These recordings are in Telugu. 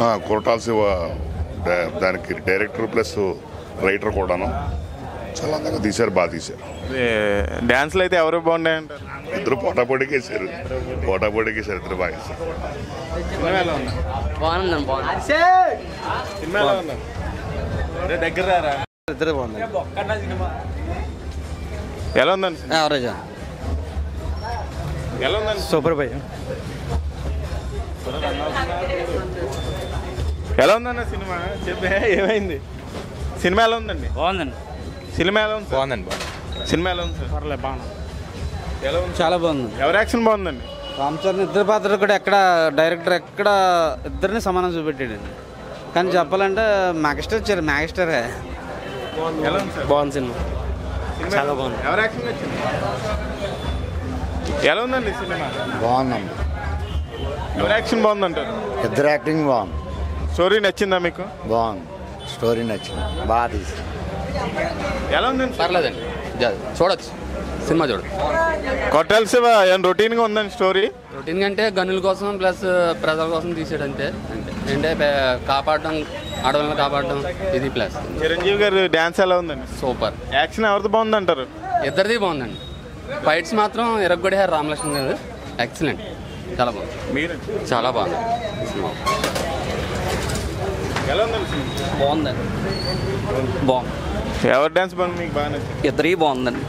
ఆ, కొరటాల శివ డా- దానికి డైరెక్టర్ ప్లస్ రైటర్ కూడాను చాలా అందంగా తీశారు బాగా తీశారు డ్యాన్స్లు అయితే ఎవరు బాగున్నాయి అంటారు ఇద్దరు పోటాపోటీకి వేసారు పోటాపోటీకి వేసారు ఇద్దరు బాగా వేశారు సినిమా ఎలా ఉంది బాగుందండి బాగుంది సినిమా ఎలా ఉంది అరే దగ్గర రారా ఇద్దరు బాగుంది ఎలా ఉందండి సినిమా? యావరేజ్ ఎలా ఉందండి సూపర్ భయ్ ఎలా ఉందన్న సినిమా చెప్పే ఏమైంది సినిమా ఎలా ఉందండి బాగుందండి సినిమా ఎలా ఉంది సార్? బాగుందండి సినిమా ఎలా ఉంది సార్ పర్లేదు బాగుంది ఎలా ఉంది చాలా బాగుంది ఎవరి యాక్షన్ బాగుందండి రామ్ చరణ్ ఇద్దరు పాత్రలు కూడా ఎక్కడ డైరెక్టర్ ఎక్కడ ఇద్దరిని సమానం చూపెట్టాడండి కానీ చెప్పాలంటే మెగాస్టార్ వచ్చారు మెగాస్టారే ఎలా ఉంది సార్ బాగుంది సినిమా సినిమా చాలా బాగుంది. ఎవరి యాక్షన్ నచ్చింది ఎలా ఉందండి సినిమా బాగుందండి ఎవరి యాక్షన్ బాగుందంటారు ఇద్దరు యాక్టింగ్ బాగుంది స్టోరీ నచ్చిందా మీకు బాగుంది స్టోరీ నచ్చింది బాగా తీసి ఎలా ఉందండి పర్లేదండి జా- చూడొచ్చు సినిమా చూడు కొట్టాలి శివ ఏం రొటీన్గా ఉందండి స్టోరీ రొటీన్ కంటే గనుల కోసం ప్లస్ ప్రజల కోసం తీసాడు అంతే అంతే అంటే పే- కాపాడడం ఆడవాళ్ళని కాపాడడం ఇది ప్లస్ చిరంజీవి గారు డ్యాన్స్ ఎలా ఉందండి సూపర్ యాక్షన్ ఎవరిది బాగుందంటారు ఇద్దరిది బాగుందండి ఫైట్స్ మాత్రం ఇరగొడేశారు రామలక్ష్మణ్ గారు ఎక్సలెంట్ చాలా బాగుంది మీరు చాలా బాగుంది ఈ సినిమా ఎలా ఉందండి సినిమా బాగుందండి బాగుంది ఎవరి డ్యాన్స్ బాగుంది మీకు బాగా నచ్చింది ఇద్దరి బాగుందండి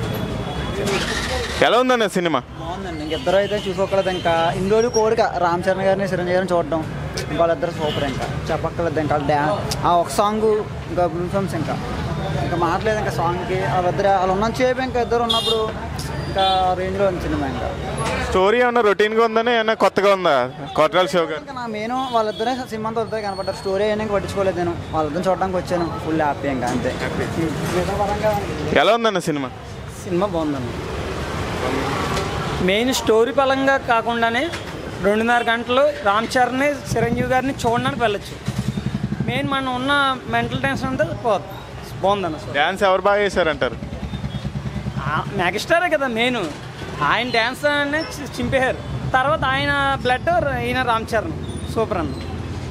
ఎలా ఉందండి సినిమా బాగుందండి ఇంకిద్దరు అయితే చూసుకోకలేదు ఇంకా ఇన్ని రోజులు కోరిక రామ్ చరణ్ గారిని చిరంజీవి గారిని చూడడం వాళ్ళిద్దరు సూపర్ ఇంకా చెప్పక్కర్లేదు ఇంకా డ్యా ఆ ఒక సాంగ్ ఇంకా బ్లూ ఫిల్మ్స్ ఇంకా ఇంకా మాట్లేదు ఇంకా సాంగ్కి వాళ్ళిద్దరు వాళ్ళు ఉన్న చేపు ఇంకా ఇద్దరు ఉన్నప్పుడు ఇంకా రేంజ్లో ఉంది సినిమా ఇంకా స్టోరీ ఏమన్నా రొటీన్గా ఉందని ఏమన్నా కొత్తగా ఉందా కొట్టాల శివ గారు ఇంకా నా మెయిన్ వాళ్ళిద్దరే సినిమాతో వాళ్ళిద్దరే కనపడ్డారు స్టోరీ అయినా ఇంకా పట్టించుకోలేదు నేను వాళ్ళిద్దరిని చూడడానికి వచ్చాను ఫుల్ హ్యాపీ ఇంకా అంతే మిగతా పరంగా ఎలా ఉందన్న సినిమా సినిమా బాగుందండి మెయిన్ స్టోరీ పరంగా కాకుండానే రెండున్నర గంటలు రామ్ చరణ్ చిరంజీవి గారిని చూడడానికి వెళ్ళొచ్చు మెయిన్ మనం ఉన్న మెంటల్ టెన్షన్ అంతా పోదు బాగుందన్న అసలు డ్యాన్స్ ఎవరు బాగా చేశారంటారు ఆ- మెగాస్టారే కదా మెయిన్ ఆయన డ్యాన్స్ అనే చి- చింపేశారు తర్వాత ఆయన బ్లడ్ ఈయన రామ్ చరణ్ సూపర్ అన్న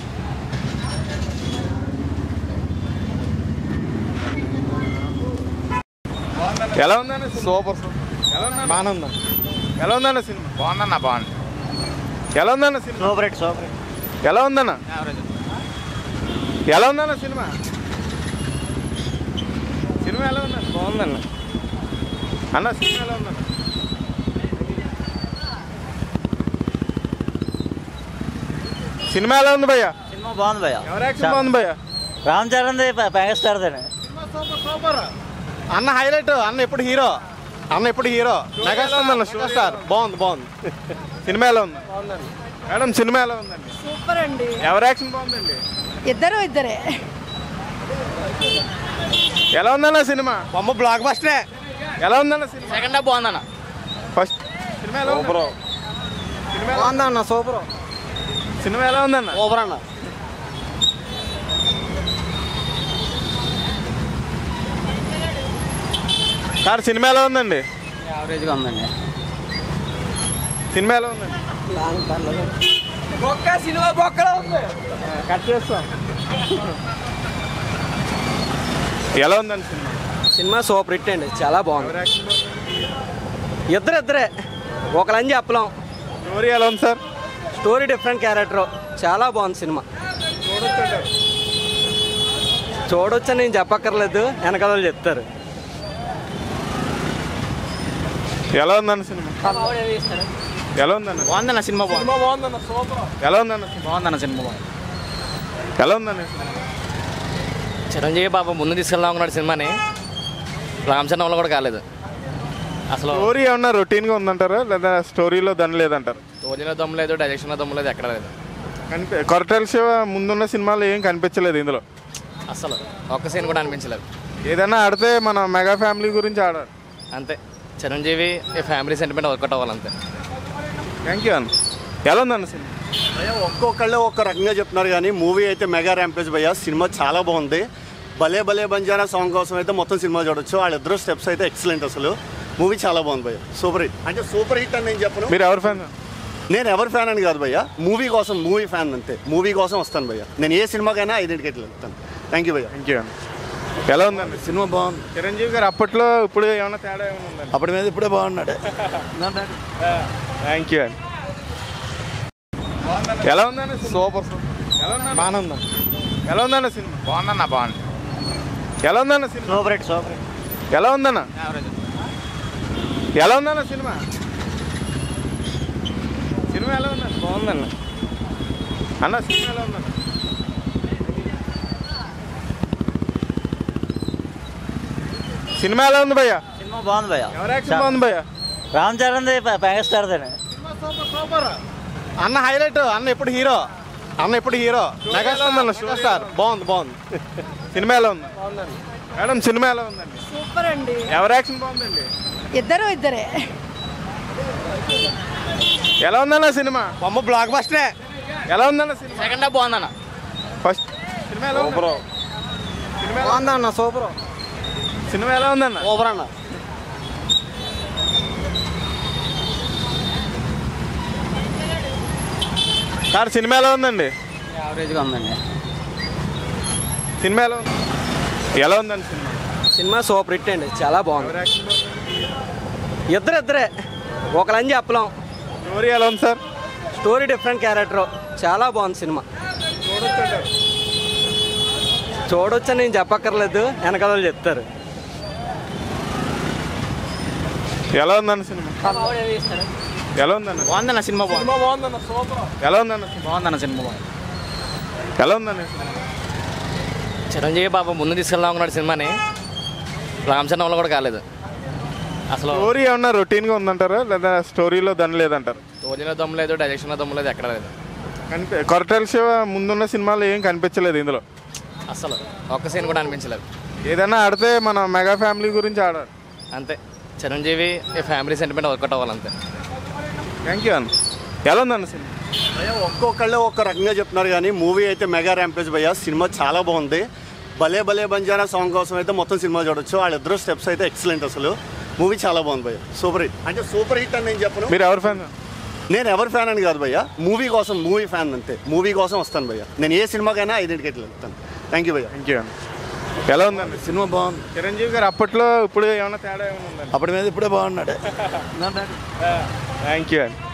ఎలా ఉందన్న సూపర్ ఎలా ఉందన్న బాగానే ఉందండి ఎలా ఉందన్న సినిమా బాగుందన్న బాగుంది ఎలా ఉందన్న సినిమా సూపర్ హిట్ సూపర్ ఎలా ఉందన్న ఎలా ఉందన్న సినిమా సినిమా ఎలా ఉందన్న బాగుందన్న అన్న సినిమా ఎలా ఉందన్న సినిమా ఎలా ఉంది భయ్య సినిమా బాగుంది భయ్య ఎవరి యాక్షన్ బాగుంది భయ్య రామ్ చరణ్ మెగాస్టార్ అన్న హైలైట్ అన్న ఎప్పుడు హీరో అన్న ఎప్పుడు హీరో మెగాస్టార్ అన్న, సూపర్ స్టార్. బాగుంది బాగుంది సినిమా ఎలా ఉంది మేడం సినిమా ఎలా ఉందండి సూపర్ అండి ఎవరి యాక్షన్ బాగుందండి ఇద్దరు ఇద్దరే ఎలా ఉందన్న సినిమా బొమ్మ బ్లాక్ బస్టరే ఎలా ఉందన్న సినిమా సెకండ్ హాఫ్ బాగుందన్న ఫస్ట్ సినిమా ఎలా ఉంది సినిమా ఎలా- బాగుందన్న సూపర్ సినిమా ఎలా ఉందన్న సూపర్ అన్న సార్ సినిమా ఎలా ఉందండి యావరేజ్గా ఉందండి సినిమా ఎలా ఉందండి కట్ చేస్తాం ఎలా ఉందండి సినిమా సినిమా సూపర్ హిట్ అండి చాలా బాగుంది ఎవరి యాక్షన్ బాగుంది? ఇద్దరు ఇద్దరే ఒకలని చెప్పలేం స్టోరీ ఎలా ఉంది సార్ స్టోరీ డిఫరెంట్ క్యారెక్టర్ చాలా బాగుంది సినిమా చూడొచ్చని నేను చెప్పక్కర్లేదు వెనకాల వాళ్ళు చెప్తారు ఎలా ఉందన్న సినిమా ఎలా ఉందన్న బాగుందన్న సినిమా బాగుంది ఎలా ఉందన్న సినిమా? బాగుందన్న సినిమా బాగుంది ఎలా ఉందన్న సినిమా? చిరంజీవి బాబు ముందు తీసుకెళ్దాం అనుకున్నాడు సినిమాని రామ్ చరణ్ వల్ల కూడా కాలేదు అసలు స్టోరీ ఏమన్నా రొటీన్గా ఉందంటారా లేదా స్టోరీలో దాని లేదంటారు స్టోరీలో దమ్ము లేదు డైరెక్షన్లో దమ్ము లేదు ఎక్కడ లేదు కనిపి కొరటాల శివ ముందున్న సినిమాలు ఏం కనిపించలేదు ఇందులో అసలు ఒక్క సీన్ కూడా అనిపించలేదు ఏదైనా ఆడితే మన మెగా ఫ్యామిలీ గురించి ఆడారు అంతే చిరంజీవి ఈ ఫ్యామిలీ సెంటిమెంట్ వర్కౌట్ అవ్వాలంతే థ్యాంక్ యూ అన్న ఎలా ఉందన్న సినిమా భయ్యా ఒక్కొక్కళ్ళే ఒక్క రకంగా చెప్తున్నారు కానీ మూవీ అయితే మెగా ర్యాంపేజ్ భయ్యా సినిమా చాలా బాగుంది భలే భలే బంజారా సాంగ్ కోసం అయితే మొత్తం సినిమా చూడొచ్చు వాళ్ళిద్దరు స్టెప్స్ అయితే ఎక్సలెంట్ అసలు మూవీ చాలా బాగుంది భయ్య సూపర్ హిట్ అంటే సూపర్ హిట్ అని నేను చెప్పను మీరు ఎవరు ఫ్యాన్ నేను ఎవరి ఫ్యాన్ అని కాదు భయ్య మూవీ కోసం మూవీ ఫ్యాన్ అంతే మూవీ కోసం వస్తాను భయ్య నేను ఏ సినిమాకైనా ఐదు టికెట్లు వెళ్తాను థ్యాంక్ యూ భయ్య థ్యాంక్ యూ అండి ఎలా ఉందండి సినిమా బాగుంది చిరంజీవి గారు అప్పట్లో ఇప్పుడు ఏమైనా తేడా ఏమైనా ఉందండి అప్పటి మీద ఇప్పుడే బాగున్నాడు థ్యాంక్ యూ అండి ఎలా ఉందండి సూపర్ ఎలా ఉందండి బాగానే ఉందండి ఎలా ఉందన్న సినిమా బాగుందన్న బాగుంది ఎలా ఉందన్న సినిమా సూపర్ హిట్ సూపర్ ఎలా ఉందన్న ఎలా ఉందన్న సినిమా సినిమా ఎలా ఉందన్న బాగుందన్న అన్న సినిమా ఎలా ఉందన్న సినిమా ఎలా ఉంది భయ్య సినిమా బాగుంది భయ్య ఎవరు యాక్షన్ బాగుంది భయ్య రామ్ చరణ్ మెగాస్టార్ అన్న హైలైట్ అన్న ఎప్పుడు హీరో అన్న ఎప్పుడు హీరో మెగాస్టార్ అన్న స్టార్ బాగుంది బాగుంది సినిమా ఎలా ఉంది మేడం సినిమా ఎలా ఉందండి సూపర్ అండి ఎవరు యాక్షన్ బాగుందండి ఇద్దరు ఇద్దరే ఎలా ఉందన్న సినిమా బొమ్మ బ్లాక్ బస్టరే ఎలా ఉందన్న సినిమా సెకండ్ హాఫ్ బాగుందన్న ఫస్ట్ సినిమా ఎలా ఉంది సినిమా ఎలా- బాగుందన్న సూపర్ సినిమా ఎలా ఉందన్న సూపర్ అన్న సార్ సినిమా ఎలా ఉందండి యావరేజ్గా ఉందండి సినిమా ఎలా ఉంది ఎలా ఉందండి సినిమా సినిమా సూపర్ హిట్ అండి చాలా బాగుంది ఎవరు యాక్షన్ బాగుంది ఇద్దరు ఇద్దరే ఒకలని చెప్పలేం స్టోరీ ఎలా ఉంది సార్ స్టోరీ డిఫరెంట్ క్యారెక్టర్ చాలా బాగుంది సినిమా చూడొచ్చని నేను చెప్పక్కర్లేదు వెనకాల వాళ్ళు చెప్తారు ఎలా ఉందన్న సినిమా ఎలా ఉందన్న బాగుందన్న సినిమా బాగుంది బాగుందన్న సూపర్ ఎలా ఉందన్న సినిమా బాగుందన్న సినిమా బాగుంది ఎలా ఉందన్న సినిమా చిరంజీవి బాబు ముందు తీసుకెళ్దాం అనుకున్నాడు సినిమాని రామ్ చరణ్ వల్ల కూడా కాలేదు అసలు స్టోరీ ఏమన్నా రొటీన్గా ఉందంటారా లేదా స్టోరీలో దాని లేదంటారు స్టోరీలో దమ్ము లేదు డైరెక్షన్లో దమ్ము లేదు ఎక్కడ లేదు కనిపి కొరటాల శివ ముందున్న సినిమాలు ఏం కనిపించలేదు ఇందులో అసలు ఒక్క సీన్ కూడా అనిపించలేదు ఏదైనా ఆడితే మన మెగా ఫ్యామిలీ గురించి ఆడారు అంతే చిరంజీవి ఫ్యామిలీ సెంటిమెంట్ వర్కౌట్ అవ్వాలంతే థ్యాంక్ యూ అన్న ఎలా ఉందన్న సినిమా భయ్య ఒక్కొక్కళ్ళే ఒక్క రకంగా చెప్తున్నారు కానీ మూవీ అయితే మెగా ర్యాంపేజ్ భయ్య సినిమా చాలా బాగుంది భలే భలే బంజారా సాంగ్ కోసం అయితే మొత్తం సినిమా చూడొచ్చు వాళ్ళిద్దరు స్టెప్స్ అయితే ఎక్సలెంట్ అసలు మూవీ చాలా బాగుంది భయ్య సూపర్ హిట్ అంటే సూపర్ హిట్ అని నేను చెప్పను మీరు ఎవరు ఫ్యాన్ నేను ఎవరి ఫ్యాన్ అని కాదు భయ్య మూవీ కోసం మూవీ ఫ్యాన్ అంతే మూవీ కోసం వస్తాను భయ్య నేను ఏ సినిమాకైనా ఐదు టికెట్లు వెళ్తాను థ్యాంక్ యూ భయ్య థ్యాంక్ యూ అన్న ఎలా ఉందండి సినిమా బాగుంది చిరంజీవి గారు అప్పట్లో ఇప్పుడు ఏమైనా తేడా ఏమైనా ఉందండి అప్పటి మీద ఇప్పుడే బాగున్నాడు థ్యాంక్ యూ అండి